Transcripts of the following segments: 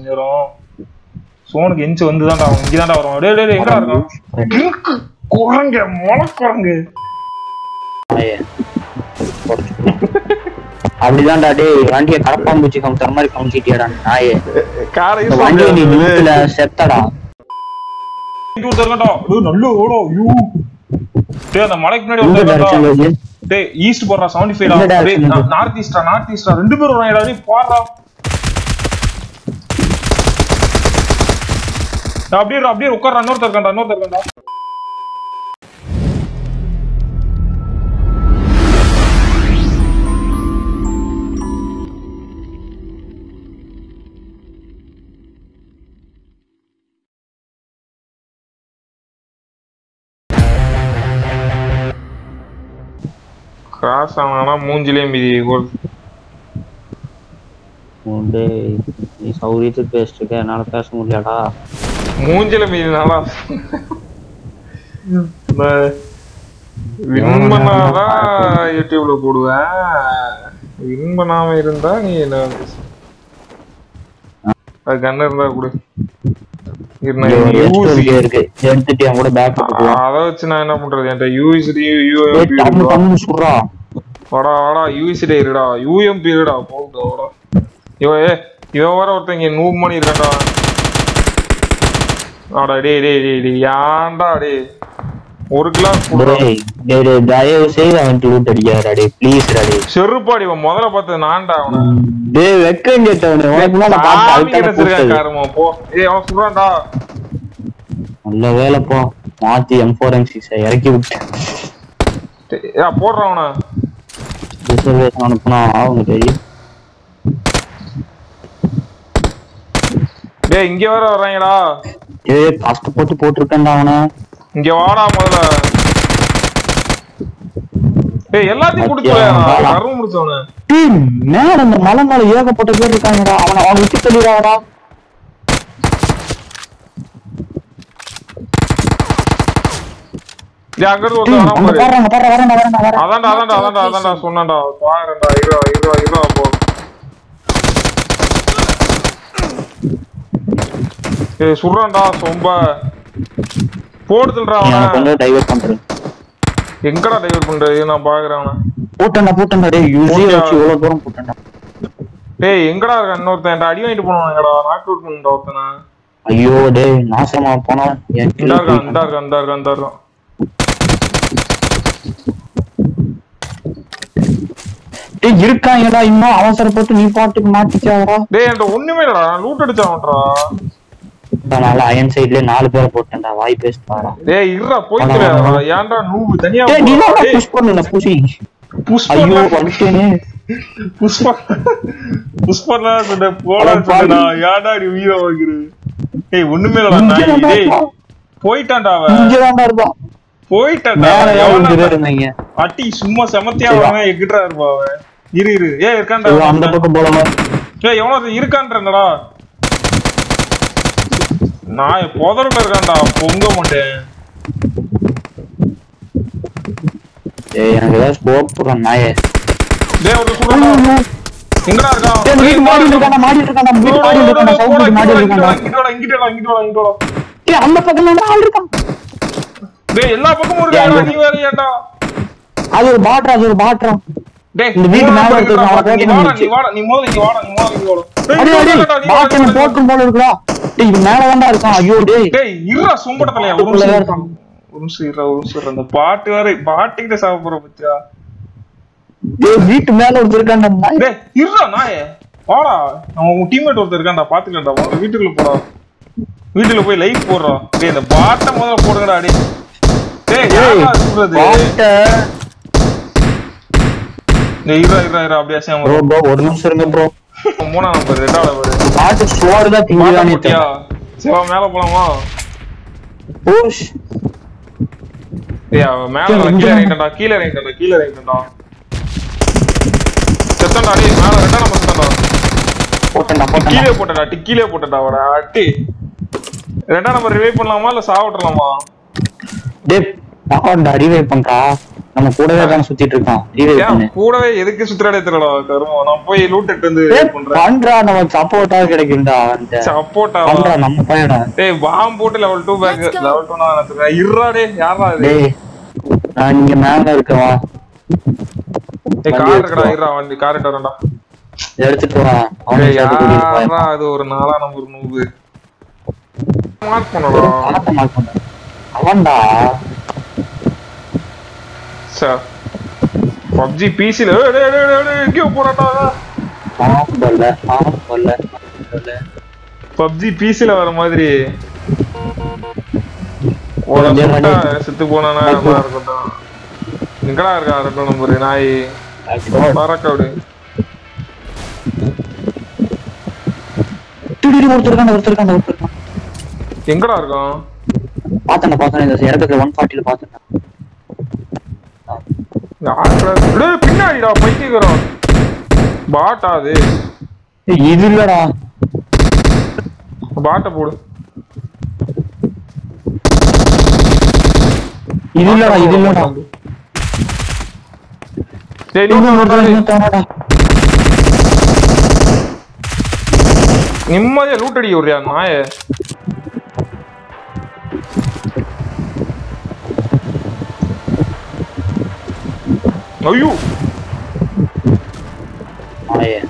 நேரம் சோனுக்கு எஞ்சி வந்து தான்டா அவன் இங்கே தான்டா வருவான் டேய் டேய் டேய், எங்கடா இருக்கான் கிறுக்கு குரங்கு மொள குரங்கு நாயே. அப்படிதான்டா டேய் வண்டியை கடப்பாம்பூச்சி கமுத்துற மாதிரி கமுத்திட்டியாடா நாயே காரை இந்த வண்டியை நீ நிறுத்தல செத்தடா இருக்கா டேய் நல்ல ஓடோ யூ டேய் அந்த மலைக்கு முன்னாடி இந்த ஒருத்தன் டைரக்ஷன்ல இருக்கான்டா. இருக்கு டேய் ஈஸ்ட் போடுறா 75 இந்த டா direction டேய் இருக்கு. நார்த் ஈஸ்டா நார்த் ஈஸ்டா ரெண்டு பேரும் வராங்கடா டேய் பாறா டேய் அப்படியே இரு, அப்படியே உட்கார்றா இன்னொருத்தர் இருக்கான்டா இன்னொருத்தர் இருக்கான்டா கிராஸ் ஆனானா மூஞ்சிலே மிதி ஒரு- ஓ, டேய் நீ சௌரியத்துக்கு பேசிட்டு இருக்க என்னால பேச முடியாடா மூஞ்சில மிதினாலா வின் பண்ணாதான் யூடியூப்ல போடுவேன் வின் பண்ணாம இருந்தா நீ என்ன வந்து அது கண்ணு இருந்தா கொடு இரு, நான் UC இங்கே இருக்கு எடுத்துட்டு என் கூட பேக் போட்டுக்கலாம் அதை வச்சு நான் என்ன பண்றது என்கிட்ட யூஎஸ்டி டேய் யூஎம்பி டம்மு டம்முன்னு சுடுறா வாடா வாடா யூஎஸ்டி இருடா யூஎம்பி இருடா போகுது வாடா இவன் ஏ இவன் வர ஒருத்தன் இங்க நூப் மணி இருக்கான்டா ஆடா டேய் டேய் டேய் டேய் ஏன்டா டேய் ஒரு கிளாஸ் டேய் டேய் டேய் தயவு செய்து அவன் லூட் அடிக்காதடா டேய் ப்ளீஸ் டா டேய் செருப்பாடி இவன் முதல்ல பார்த்தது நான்டா அவனை டேய் வெக்கம் கேட்டவனே உனக்கு முன்னாடி பார்த்து சாமி அழுத்தாம கிடைச்சிருக்கான் கூப்பிட்டது. காரமா போ ஏய் அவன் சொல்றான்டா நல்ல வேலை போ மாத்தி எம் ஃபோர் எம் சிக்ஸ் இறக்கி விட்டேன் டேய், ஏய் போடுறான் அவனை ரிசர்வேஷன் அனுப்புனா அவங்க தெரியும் டேய் இங்க வேற வர்றாங்கடா ஏய் கஷ்டப்பட்டு போட்டிருக்கேன்டா அவனை இங்க வாடா முதல்ல ஏய் எல்லாத்தையும் கொடுத்து பாத்தியா, வாடா. கரும்பு முடிச்சவனு டேய் மேல அந்த மலை மேல ஏகப்பட்ட பேர் இருக்காங்கடா அவனை அவனை விட்டு தள்ளிடாடா டேய் அங்க இருந்து ஒருத்தன் வரான் அங்க பாரு பாருங்க பாரு வரேன்டா வரேன்டா வரேன் அதான்டா அதான்டா அதான்டா அதான்டா சொன்னான்டா பாருடா இருடா இருடா இருடா போ ஏய் சுடுறான்டா சொம்ப போடுதுல்றா நீ அவனை அவன கொஞ்சம் டைவர்ட் பண்றேன் எங்கடா டைவர்ட் பண்றது நான் பாக்குறேன் அவன போட்டேன்டா போட்டேன்டா டேய் யூசி போட்டியா? வச்சு இவ்வளவு தூரம் போட்டேன்டா டேய் எங்கடா இருக்க இன்னொருத்தன் என்கிட்ட அடி வாங்கிட்டு போனாங்கடா நாக் அவுட் பண்ணிட்டா ஒருத்தனை ஐயோ டேய் நாசமா போனா என் இந்தா kill இருக்கான் இந்தா இருக்கான் இந்தா இருக்கான் இந்தா இருக்கான் டேய் இருக்காங்கடா இன்னும் அவசரப்பட்டு நீ பாட்டுக்கு மாட்டிக்காதடா டேய் என்கிட்ட ஒண்ணுமே இல்லடா நான் லூட் அடிச்சான்டா அதனால அயன் சைடுல நாலு பேரை போட்டேன்டா வாய் பேசிட்டு வாடா டேய் இருடா போய்க்கிறா ஏன்டா நூவு தனியா டேய் நீ போ. தான் டேய், புஷ் பண்ணல புஷி push ஐயோ பண்ணா வந்துட்டேனே புஷ் பண்ண புஷ் பண்ணா சொன்ன போடா அட பாவி. சொன்னா ஏன்டா நீ உயிரை வாங்குறது டேய் ஒண்ணுமே இல்லடா இங்க நாய் தான்டா டேய் இருக்கான். போயிட்டான்டா அவன் இங்கதான்டா இருக்கான் போயிட்டான்டா மேல அவன். யாரும் எவன்டா இங்க பேர் இருந்தாங்க அட்டி சும்மா செமத்தியா சரி, வா. அவன் எங்கிட்டா இருப்பா அவன் இரு இரு ஏய் இருக்கான்டா ஐயோ, அந்த அவன். பக்கம் போலாமா ஏய் எவனோ ஒருத்தன் இருக்கான்றடா நான் புதர்கிட்ட இருக்கான்டா பொங்க மாட்டேன் ஏய் எனக்கு ஏதாவது ஸ்கோப் போடுறான் நாயே டேய் ஒரு சொல்றா எங்கடா இருக்கான் டேய், இந்த வீட்டு மாடியில் இருக்கான்டா மாடியில் இருக்கான்டா இந்த வீட்டு மாடியில் இருக்கான்டா சவுண்ட் வீட்டு மாடியில் இருக்கான்டா இங்கிட்டு வாடா இங்கிட்டு வாடா இங்கிட்டு வாடா இங்கிட்டு வாடா டேய் அந்த பக்கம் தான் ஆள் இருக்கான் டேய் எல்லா பக்கமும் இருக்காடா நீ வேற ஏன்டா அது ஒரு பாட்ரா அது ஒரு பாட்ரா டேய் இந்த வீட்டு மூணாவது மேல இருக்கிற இருக்கிற பாத்து, நீ அவன் வாடா நீ போட்டு வாடா நீ முதல்ல இங்க வாடா நீ முதல்ல இங்க வாடா டேய், அடி இங்க அடி வாடா, நீ பாட்டன் வாடா, போட்டும் போல இருக்குடா டேய் இது மேல தான்டா இருக்கான் ஐயோ டேய் டேய் இருடா சும்படத்தலையா ஒரு உள்ளதான் நிமிஷம் இருக்கான். ஒரு நிமிஷம் இருடா ஒரு நிமிஷம் இருடா. அந்த பாட்டு வேற பாட்டுக்கிட்ட சாப்பிட போற பத்தியா டேய் வீட்டு மேல ஒருத்தர் இருக்கான்டா நாய். டேய் இருடா நாயே வாடா அவன் உன் டீம்மேட் ஒருத்தர் இருக்கான்டா பாத்துக்கலாம்டா வாங்க வீட்டுக்குள்ள போடா வீட்டுக்குள்ள போய் லைவ் போடுறா டேய் இந்த பாட்டை முதல்ல போடுங்கடா டேய் டேய் டேய், ஏன்டா சொல்றது பாட்ட டேய் இருடா இருடா இருடா அப்படியே சேம ப்ரோ ப்ரோ ஒரு நிமிஷம் இருங்க ப்ரோ மூணாம் நம்பர் ரெண்டாவது நம்பர் பாட்டு சோறு தான் பாட்டை திங்குதானே போட்டியா சிவா மேல போலாமா புஷ் டேய் அவன் மேல டேய், வா, இங்க கீழே வா. இறங்கிட்டா கீழே இறங்கிட்டா கீழே இறங்கிட்டா செத்தண்டா டேய் மேல ரெண்டாம் நம்பர் செத்தண்டா போட்டேன்டா போட்டேன்டா கீழே போட்டடா டிக்கிலே போட்டடா அவட அட்டி ரெண்டாம் நம்பர் ரிவைவ் பண்ணலாமா இல்ல சாவட்டலாமா டேய் பாவம்டா ரிவைவ் பண்றா நம்ம கூடவே தான் சுத்திட்டு இருக்கோம் ரீவைவ் ஏன் பண்ணு கூடவே எதுக்கு சுத்துறாடே தெரியல கருமம் நான் போய் லூட் எடுத்து வந்து ஏய், பண்றேன் பண்றா நமக்கு சப்போர்ட்டா கிடைக்கும்டா அந்த சப்போர்ட்டா பண்றா நம்ம பையனா டேய் பாம் போட்டு level 2 back Let's go. Level 2 நான் வச்சிருக்கேன் இருடா டேய் யாரா இது டேய் நான் இங்க மேல இருக்கவா டேய் வண்டி கார் எடுத்துட்டு இருக்கடா வா. இருடா வண்டி கார் எடுத்து வரேன்டா எடுத்துட்டு வா அவனை டேய் சேர்த்து கூட்டிட்டு யாரா போய் அது ஒரு நாலா நம்பர் நூபு மார்க் பண்ணடா பணத்தை மார்க் பண்ண அவன்டா சார் பப்ஜி பிசில டேய் டேய் டேய் டேய் எங்கேயோ போறான்டா அவன் கொல்ல அவன் கொல்ல அவன் கொல்ல பப்ஜி பிசில வர மாதிரி ஒரு இதே சுட்டா மாதிரி. செத்து போனானா நல்லா இருக்கட்டும் எங்கடா இருக்கா ரெண்டு நம்பர் நாய் பறக்கவிடு திடீர்னு ஒருத்தர் இருக்கான் ஒருத்தர் இருக்கான் ஒருத்தர் இருக்கான் எங்கடா இருக்கான் பார்த்தேன் பார்த்தேன் இந்த இறக்கத்துல ஒன் ஃபார்ட்டில பார்த்தேன் யாருடா இது? டேய், பின்னாடிடா பைத்தியக்காரன் பாட்டா அது ஏய், இது இல்லடா பாட்டை போடு இது இல்லடா இது இல்லடா டேய் நீ இன்னும் ஒருத்தன் ஒருத்தர் வந்தாடா. இன்னொருத்தவனடா. நிம்மதியா லூட் அடி விடுறியா நாய ஐயோ நாயே.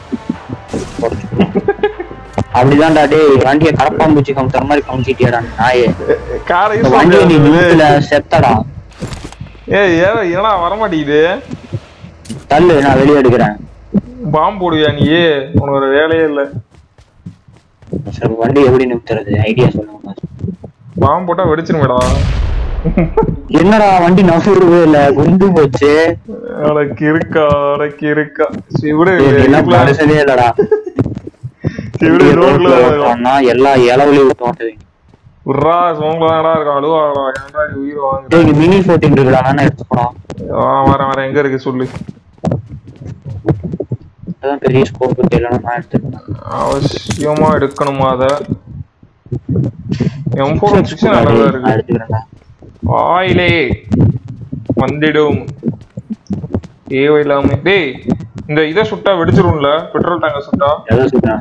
அப்படிதான்டா டேய் வண்டியை கடப்பாம்பூச்சி கமுத்துற மாதிரி கமுத்திட்டியாடா நாயே காரை இந்த யூஸ் வண்டியை நீ பண்ண நிறுத்தல செத்தடா ஏய் ஏன் என்னடா வரமாட்டேங்குது தள்ளு நான் வெளியே எடுக்கிறேன் பாம்பு போடுவியா நீ உனக்கு ஒரு வேலையே இல்ல சரி வண்டி எப்படி நிறுத்துறது ஐடியா சொல்லுங்க பாம்பு போட்டா வெடிச்சிருமேடா என்னடா வண்டி நகரவே இல்ல குண்டு போச்சு உனக்கு இருக்கா உனக்கு இருக்கா சரி விடு டேய், இதெல்லாம் இதுக்குள்ள- மனுஷனே இல்லடா சரி விடு ரோட்ல ஓட்டணும்னா எல்லா இளவுலையும் ஓட்டுவீங்க விட்றா சோங்கல தான்டா இருக்கும் அழுவாடா ஏன்டா நீ உயிர் வாங்குற டேய் இங்க மினி ஃபோர்டீன் இருக்குடா நானே எடுத்துக்கலாம் ஆ வரேன் வரேன் எங்க இருக்கு சொல்லு அதான் பெரிய ஸ்கோப் இல்லைன்னா நான் எடுத்துக்கிறேன் அவசியமா எடுக்கணுமா அத எம் ஃபோர் சிக்ஸ் நான் நல்லதா இருக்கு எடுத்துக்கிறேன்டா ஆயிலே வந்திடும் ஏவோ இல்லாம டேய் இந்த இதை சுட்டா வெடிச்சிரும்ல பெட்ரோல் டேங்க சுட்டா எதை சொல்றேன்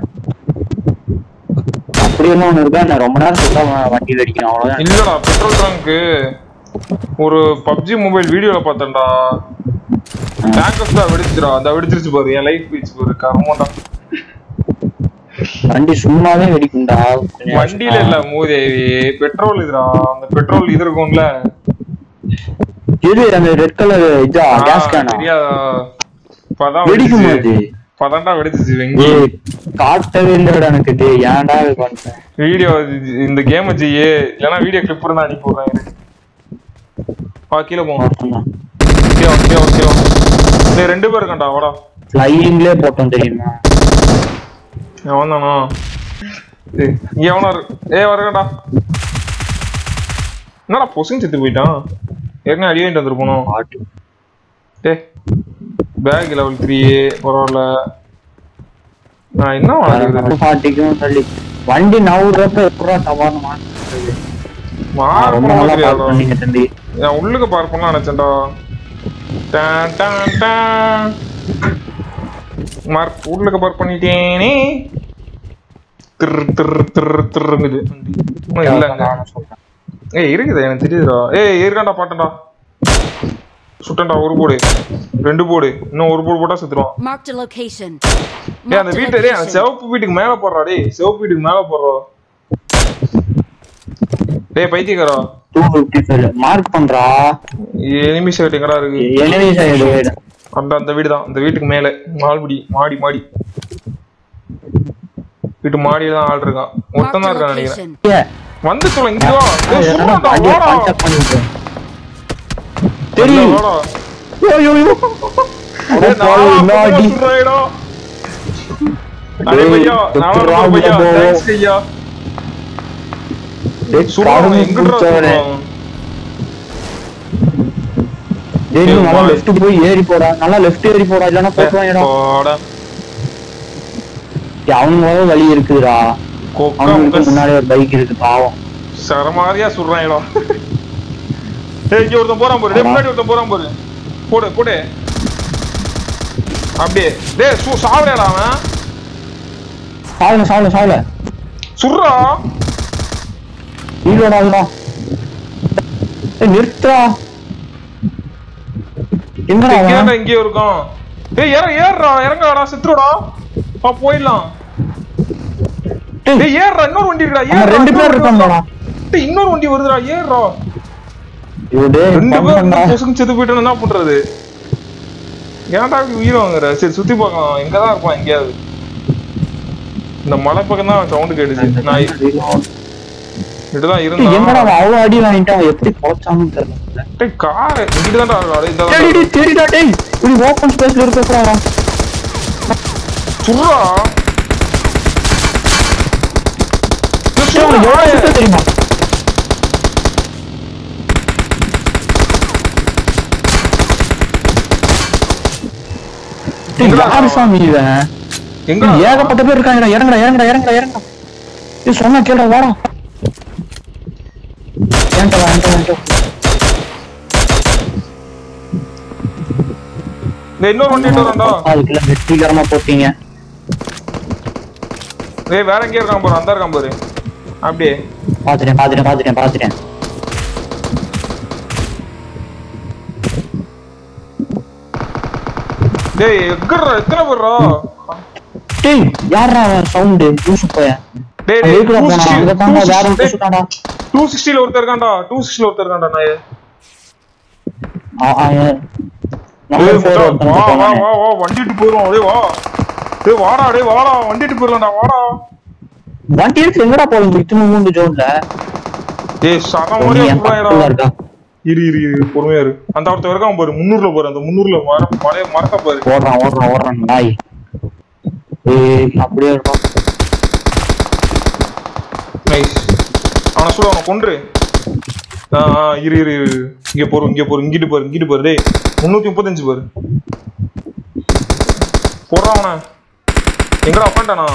அப்படி ஒண்ணு ஒண்ணு இருக்கா நான் ரொம்ப நேரம் சொல்ல வண்டியில் அடிக்கணும் அவ்வளவுதான் இல்லடா பெட்ரோல் டேங்க்கு ஒரு பப்ஜி மொபைல் வீடியோல பார்த்தேன்டா டேங்கஸ் தான் வெடிச்சிடா அந்த வெடிச்சிருச்சு பாரு என் லைஃப் போயிடுச்சு பாரு கர்மம்டா வண்டி சும்மாவே வெடிக்கும்டா கொஞ்சம் வண்டியில இல்ல மூதேவி பெட்ரோல் இதுடா அந்த பெட்ரோல் இது இருக்கும்ல இது அந்த ரெட் கலர் இதா ஆ, கேஸ் கேனா தெரியாதா இப்பதான் வெடிக்கும் வெடிச்சு போது இப்பதான்டா வெடிச்சிச்சு வெங்கி ஏய் காட்டவே இல்லடா எனக்கு டேய் ஏன்டா இது பண்றேன் வீடியோ இந்த கேம் வச்சியே இல்லைன்னா வீடியோ கிளிப் இருந்தா அனுப்பி விடுறேன் இரு. வா கீழே போங்க ஓகே ஓகே ஓகே டேய் ரெண்டு பேர் இருக்கான்டா வாடா ஃப்ளையிங்லே போட்டோம் தெரியுமா அவன் தானா ஏய் இங்க எவனா இருக்கு ஏய் வரகடா என்னடா பொசுங்க செத்து போயிட்டான் ஏற்கனவே அடி வாங்கிட்டு வந்துட்டு போனோம் பாட்டு டேய் பேக் லெவல் த்ரீ பரவாயில்ல நான் என்ன வாங்குறது பாட்டிக்கும் தள்ளி வண்டி நவுறப்ப எப்படா தவான்னு மாட்டுறது மாறு ரொம்ப பண்ண நல்லா மாதிரியாடா. பார்க் பண்ணீங்க தம்பி நான் உள்ளுக்கு பார்க் பண்ணலாம் நினைச்சேன்டா டான் டான் டான் மார்க் உள்ளுக்கு பார்க் பண்ணிட்டேனே திரு திரு திரு திருங்குது ஒண்ணும் இல்லைங்க நானும் சொல்றேன் ஏய் இருக்குது எனக்கு தெரியுதுடா ஏய் இருக்காண்டா பாட்டேன்டா சுட்டேன்டா ஒரு போடு ரெண்டு போடு இன்னும் ஒரு போடு போட்டா செத்துருவான் Marked a location. ஏய் அந்த Marked a வீட்டு டேய் அந்த location. சிவப்பு வீட்டுக்கு மேல போடுறா டேய் சிவப்பு வீட்டுக்கு மேல போடுறா டேய் பைத்தியக்காரா டூ ஃபிஃப்டி ஃபைவ் மார்க் பண்றா எனிமி சைட் எங்கடா இருக்கு எனிமி சைடு அந்த அந்த வீடு தான் அந்த வீட்டுக்கு மேல மால்படி மாடி மாடி வீட்டு மாடியில தான் ஆள் இருக்கான் ஒருத்தன் தான் Marked a இருக்கான் நினைக்கிறேன் location. வந்து சொல்ல இங்க வா டேய், சும்மாடா, வாடா. தெரியும். வாடா. ஐயோ ஐயோ டேய், நானா முன்னாடி. அப்பதான் சொல்றேன்டா. அடே டேய், பையா, நானா எப்புட்றா இருக்கேன் பையா, உள்ள போ? thanks ஐயா. டேய், சுடுறான், கருமி எங்கிட்டுடா குடிச்சவனே. சுடுறான்? டேய், நீ டேய், நல்லா வா. லெஃப்ட் போய் ஏறி போடா நல்லா லெஃப்ட் ஏறி போடா இல்லன்னா போட்டுவாங்கடா போடா. அவனுக்கு முதல்ல வழி இருக்குதுடா கொக்கா அவனுக்கு முக்க முன்னாடி ஒரு பைக் இருக்கு பாவம் சரமாரியா சுடுறான் ஏய் இங்க ஒருத்தன் போறான் பாரு டேய், முன்னாடி ஒருத்தன் போறான் பாரு போடு போடு அப்படியே டேய் சு சாவறேடா அவன் சாவல சாவல சாவல சுடுறா ரீலோட் ஆகுடா ஏய் நிறுத்துடா எங்கடா அவன்? இங்கேடா இங்கேயே இருக்கும் டேய் ஏற ஏறுடா இறங்கடா செத்துருடா பா போயிடலாம் டேய், டேய் ஏறுடா இன்னொரு வண்டி இருக்குடா அவன் ஏறுடா ரெண்டு பேர் இன்னொரு இருக்காங்கடா டேய் இன்னொரு வண்டி வருதுடா ஏறுடா ஐயோ, டேய், ரெண்டு பேர் பண்ணேன்டா. பொசுக்கு செத்து போயிட்டு என்ன பண்றது ஏன்டா இப்படி உயிர் வாங்குற சரி சுத்தி பார்க்கலாம் எங்கதான் இருப்பான் எங்கேயாவது இந்த மலை பக்கம் தான் சவுண்ட் கேட்டுச்சு நான் இப்படிதான் டேய், இருந்தான் எங்கடா அவன் அவ்வளவு அடி வாங்கிட்டு அவன் எப்படி பொழைச்சான்னு தெரியல டேய் கார் இங்கிட்டு தான்டா இருக்கா இந்த டேய், டேய், தெரியுதா டேய் இப்படி ஓப்பன் ஸ்பேஸ்ல இருக்க கூடாதா சுடுறா டேய், டேய், அவனுக்கு சுடுறா. எவ்வளவு சுத்த தெரியுமா டேய், எங்கடா யாரு அவன்? சாமி இவன் எங்கடா டேய், ஏகப்பட்ட பேர் இருக்காங்கடா இறங்குடா இறங்குடா இறங்குடா இறங்குடா ஏய் சொன்னா கேளுடா வாடா ஏன்டா வா, ஏன்டா வா, ஏன்டா வா. டேய், இன்னொரு வண்டி எடுத்து வரேன்டா அதுக்குள்ள வெற்றிகரமா போட்டீங்க டேய் வேற எங்கேயா இருக்கான் பாரு அந்த இருக்கான் பாரு அப்படியே பாத்துட்டேன் பாத்துட்டேன் பாத்துட்டேன் பாத்துட்டேன் டேய் எங்கடா எத்தனை பேர்ரா டேய் யாரா அவன் சவுண்டு யூசு போய டேய் டேய் எதுக்குடா போனா அங்க தான்டா வேற ஒரு 260 சுத்தாடா டூ சிக்ஸ்டில ஒருத்தர் இருக்கான்டா டூ சிக்ஸ்டில ஒருத்தர் இருக்கான்டா நாயே அவன் டேய் நம்பர் ஃபோர் மச்சான், வா வா வா வா வண்டிட்டு போயிரும் அப்படியே வா டேய் வாடா டேய் வாடா வண்டிட்டு போயிரலாம்டா வாடா வண்டி எடுத்து எங்கடா போவீங்க இத்தனை மூணு ஜோன்ல டேய் சரம் நீ மாதிரியே என் பக்கத்துல புறாயடா இருக்கா இரு இரு இரு பொறுமையா இரு அந்த ஒருத்தர் இருக்கான் பாரு முந்நூறுல பாரு அந்த முந்நூறுல மர மலைய மரத்த பாரு ஓடுறான் ஓடுறான் ஓடுறான் நாய் ஏய் அப்படியே இருக்கும் நைஸ் அவனை சுடு அவனை கொன்று ஆ ஆ, இரு இரு இரு இங்க போரு இங்க போரு இங்கிட்டு பாரு இங்கிட்டு பாரு டேய் முன்னூத்தி முப்பத்தஞ்சு பாரு போடுறான் அவனை எங்கடா உட்காண்டானா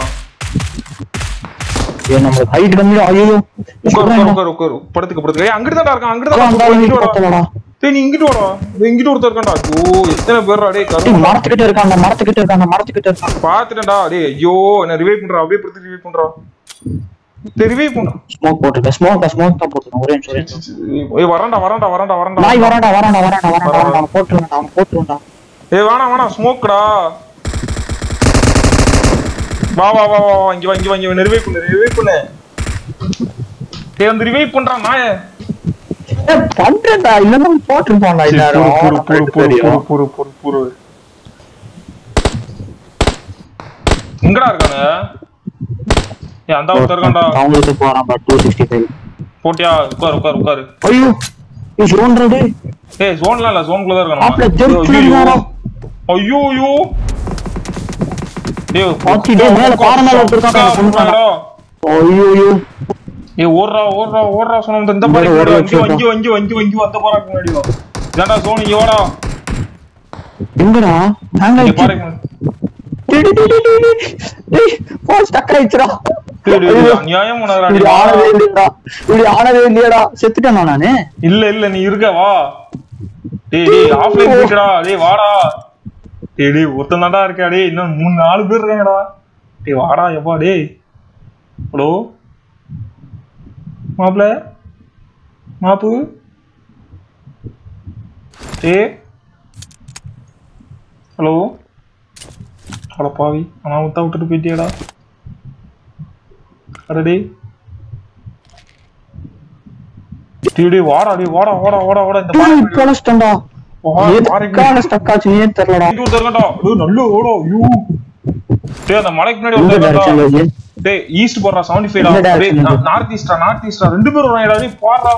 ஏய் நம்ம ஹைட் கம்மி ஐயோ உட்கார் உட்கார் உட்கார் உட்கார் படுத்துக்க படுத்துக்க ஏய் அங்கிட்டு தான்டா இருக்கான் அங்கிட்டு அந்த தான் ஆளு இங்கிட்டு வாடா பத்தலடா டேய் நீ இங்கிட்டு வாடா டேய் இங்கிட்டு ஒருத்தர் இருக்கான்டா ஐயோ எத்தனை பேர்டா டேய் டேய் கரும மரத்துக்கிட்ட இருக்கான் அந்த மரத்துக்கிட்ட இருக்கான் அந்த மரத்துக்கிட்ட இருக்கான் பாத்துட்டேன்டா டேய் ஐயோ என்ன ரிவைவ் பண்றா அப்படியே படுத்து ரிவைவ் பண்றா டேய் ரிவைவ் பண்றா ஸ்மோக் போட்டுருக்கேன் ஸ்மோக் ஸ்மோக் தான் போட்டுருக்கேன் ஒரே நிமிஷம் ஒரே நிமிஷம் ஏய் வரான்டா வரான்டா வரான்டா வரான்டா நாய் வரான்டா வரான்டா வரான்டா வரான்டா வரான்டா அவன் போட்டுருவான்டா அவன் போட்டுருவான்டா ஏய் வேணாம் வேணாம் ஸ்மோக்டா வா வா வா வா வா, இங்க வா இங்க வா இங்க வா ரிவைவ் பண்ணு ரிவைவ் பண்ணு டேய் வந்து ரிவைவ் பண்றான் நாயே ஏய், பண்றேன்டா இல்லன்னா போட்டுருப்பான்டா சரி, இந்நேரம் பொறு, பொறு, ரெண்டு பொறு, பேரையும். பொறு, பொறு, பொறு, பொறு. எங்கடா இருக்காங்க ஏய் அந்த ஒருத்தர் இருக்கான்டா அவங்களுக்கு போறான் பட் டூ சிக்ஸ்டி ஃபைவ் போட்டியா உட்காரு உட்காரு உட்காரு ஐயோ இது ஜோன்ரா டேய் ஏய் ஜோன்லாம் இல்ல ஜோன்குள்ள தான் மாப்பிள, இருக்கானு ஜெர்க்குல இருந்தாரா? ஐயோ ஐயோ டேய் பாத்தி, டேய், மேல பாறை மேல ஒருத்தர் இருக்கான், அவன் கொன்னுட்டான்டா. ஐயோ ஐயோ ஏய் ஓடுறா ஓடுறா ஓடுறா சொன்ன இந்த இந்த பாரு ஓட இங்க வச்சிருக்கா. இங்க இங்க இங்க இங்க அந்த பாரு முன்னாடி வா ஏன்டா ஜோன் இங்க வாடா எங்கடா ஹேங் இங்க ஆயிடுச்சு பாரு டேய், டேய், டேய், டேய், டேய், டேய், phone stuck ஆயிடுச்சுடா. டேய், டேய், டேய், ஐயோ, அநியாயம் பண்ணாதடா, இப்படி டேய், ஆனதே வா. இல்லையேடா. இப்படி ஆனதே இல்லையேடா. செத்துட்டேனா நானு இல்ல இல்ல நீ இருக்க வா டேய் டேய் ஆஃப்லைன் போயிட்டடா டேய் வாடா டேய் டேய் ஒருத்தன் தான்டா இருக்கா டேய் இன்னும் மூணு நாலு பேர் இருக்காங்கடா டேய் வாடா எப்பா டேய் ஹலோ மாப்ள மாப்பு டேய் ஹலோ அட பாவி அனாமத்தா விட்டுட்டு போயிட்டியாடா அட டேய் டேய் டேய் வாடா டேய் வாடா வாடா வாடா வாடா இந்த பாறை டேய், தொலைச்சிட்டேன்டா. வா, பாறைக்கு எதுக்காக stuck ஆச்சுன்னே தெரியலடா. இங்க ஒருத்தர் இருக்கான்டா. டேய், நல்ல ஓடா, ஐயோ. டேய், அந்த மலைக்கு முன்னாடி எந்த ஒருத்தர் direction ல இருக்கான்டா. இது? டேய், east போடுறா, 75 டா. எந்த டேய், direction நா- இது? north east டா, north east டா. ரெண்டு பேரும் வராங்கடா, டேய், பாருடா.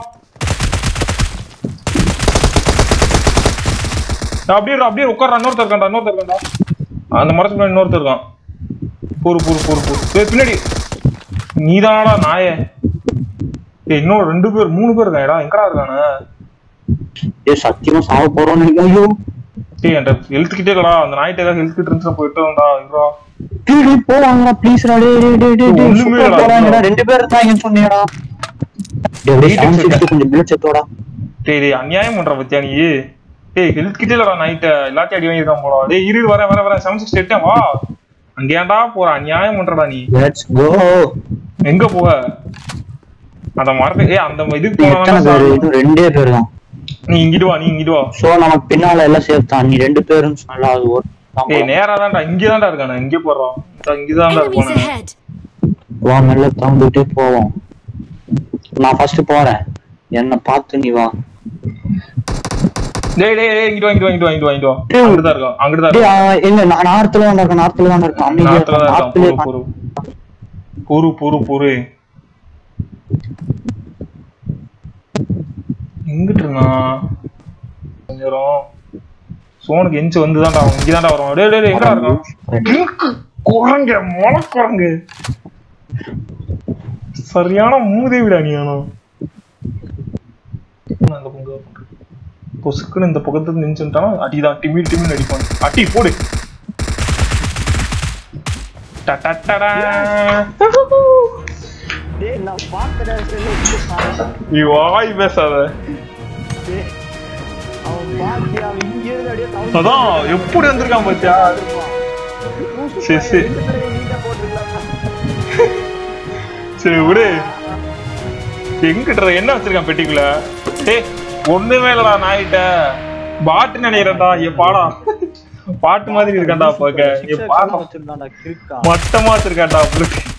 டேய், அப்படியே இரு, அப்படியே உட்கார்றா, இன்னொருத்தர் இருக்கான்டா, இன்னொருத்தர் இருக்கான்டா. அந்த மரத்துக்கு முன்னாடி இன்னொருத்தர் இருக்கான். பொறு, பொறு, பொறு, பொறு. டேய், பின்னாடி நீதானடா நாயே டேய், இன்னும் ரெண்டு பேர் மூணு பேர் இருக்காங்கடா எங்கடா இருக்கானு ஏய், சத்தியமா சாவ போறோம்னு நினைக்கிறேன். ஐயோ. டேய் என்கிட்ட ஹெல்த் கிட்டே இல்லடா அந்த நாய்ட்டு ஏதாவது ஹெல்த் கிட்ட இருந்துச்சுன்னா போயிட்டு வரேன்டா இருடா டேய், டேய், போவாங்கடா, please டா, டேய், டேய், டேய், டேய், டேய், ஒண்ணுமே super இல்லடா, போறாங்கடா, ரெண்டு பேர் இருக்காங்கன்னு சொன்னியேடா. டேய், டேய், Eight seven exit. sixty கொஞ்சம் bullets எடுத்துவாடா. டேய் டேய் அநியாயம் பண்ற பத்தியா நீ ஏய் ஹெல்த் கிட்ட இல்லடா நைட்டு எல்லாத்தையும் அடி வாங்கியிருக்கான் போல டேய் இரு வர வர வர செவன் சிக்ஸ் எட்டேன் வா அங்க ஏன்டா போறா நியாயம் பண்றடா நீ லெட்ஸ் கோ எங்க போக அந்த மரத்து ஏய் அந்த இதுக்கு எத்தனை போனா பேர் இது ரெண்டே பேர் தான் நீ இங்கிட்டு வா நீ இங்கிட்டு வா சோ நமக்கு பின்னால எல்லாம் சேர்த்தான் நீ ரெண்டு பேரும் சொன்னா அது ஒரு தான் ஏய் நேரா தான்டா இங்க தான்டா இருக்கானே இங்கே போறோம் இங்க தான்டா Enemies இருக்கானே ahead! வா மெல்ல தந்துட்டே போவோம் நான் ஃபர்ஸ்ட் போறேன் என்ன பார்த்து நீ வா டேய் டேய் டேய் இங்கிட்டு வா இங்கிட்டு வா இங்கிட்டு வா இங்கிட்டு வா டேய். அங்கிட்டு தான் இருக்கான் அங்கிட்டு தான் டேய், இருக்கான் ஆ, இல்ல நான் நார்த்துல தான் இருக்கேன் நார்த்துல தான் இருக்கேன் அமைதியா நாத்துல தான் இருக்கேன். இருக்கான் நார்த்துலயே பொறு பொறு பொறு பொறு பொறு எங்கிட்டு இருந்தான் கொஞ்ச நேரம் சோனுக்கு எஞ்சி வந்து தான்டா அவன் இங்க தான்டா வருவான் டேய் டேய் டேய், எங்கடா இருக்கான் கிறுக்கு குரங்க மொள குரங்கு சரியான மூதேவிடா நீ ஆனா நான் அந்த பொங்க பொசுக்குன்னு இந்த பக்கத்துல நின்றுட்டானா அடிதான் டிமி டிமின்னு அடிப்பான் அடி போடு டடடடா. டேய், நான் பார்த்தேன் சொல்லு, சொல்லு. நீ வாய் பேசாத அவன் பாத்தி, அவன் இங்க இருந்து அப்படியே தவுந்து அதான் எப்படி வந்திருக்கான் பாத்தியா சரி சரி நீட்டா போட்டிருக்கலாம். சரி விடு எங்கிட்ட என்ன வச்சிருக்கான் பெட்டிக்குள்ள டேய் ஒண்ணுமே இல்லடா நாயிட்ட பாட்டு நினைக்கிறேன்டா என் பாடா பாட்டு மாதிரி இருக்கான்டா பாக்க என் பாடம் வச்சிருந்தான்டா, கிறுக்கா. மட்டமா வச்சிருக்கான்டா அப்படி